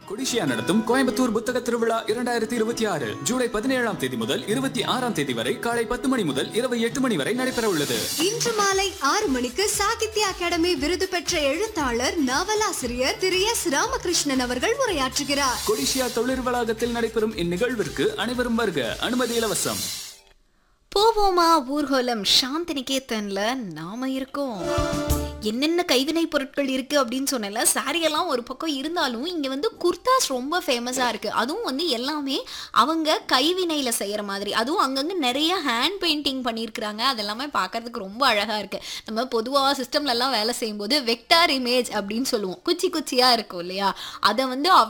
கொடிஷியா நடத்தும் கோயம்புத்தூர் புத்தக திருவிழா இரண்டாயிரத்தி இருபத்தி ஆறு ஜூலை பதினேழாம் தேதி முதல் இருபத்தி ஆறாம் தேதி வரை காலை பத்து மணி முதல் இரவு எட்டு மணி வரை நடைபெற உள்ளது இன்று மாலை ஆறு மணிக்கு சாகித்ய அகாடமி விருது பெற்ற எழுத்தாளர் நாவலாசிரியர் திரு எஸ் ராமகிருஷ்ணன் அவர்கள் உரையாற்றுகிறார் கொடிஷியா தொழில் வளாகத்தில் நடைபெறும் இந்நிகழ்விற்கு அனைவரும் வருக அனுமதி இலவசம் போவோமா ஊர்வலம் சாந்தி நிகேதன்ல நாம இருக்கோம் என்னென்ன கைவினை பொருட்கள் இருக்கு அப்படின்னு சொன்னல saree எல்லாம் ஒரு பக்கம் இருந்தாலும் இங்க வந்து குர்தாஸ் ரொம்ப ஃபேமஸா இருக்கு அதுவும் வந்து எல்லாமே அவங்க கைவினையில செய்யற மாதிரி அதுவும் அங்கங்க நிறைய ஹேண்ட் பெயிண்டிங் பண்ணியிருக்கிறாங்க அதெல்லாமே பார்க்கறதுக்கு ரொம்ப அழகா இருக்கு நம்ம பொதுவாக சிஸ்டம்ல எல்லாம் வேலை செய்யும்போது வெக்டார் இமேஜ் அப்படின்னு சொல்லுவோம் குச்சி குச்சியா இருக்கும் இல்லையா அதை வந்து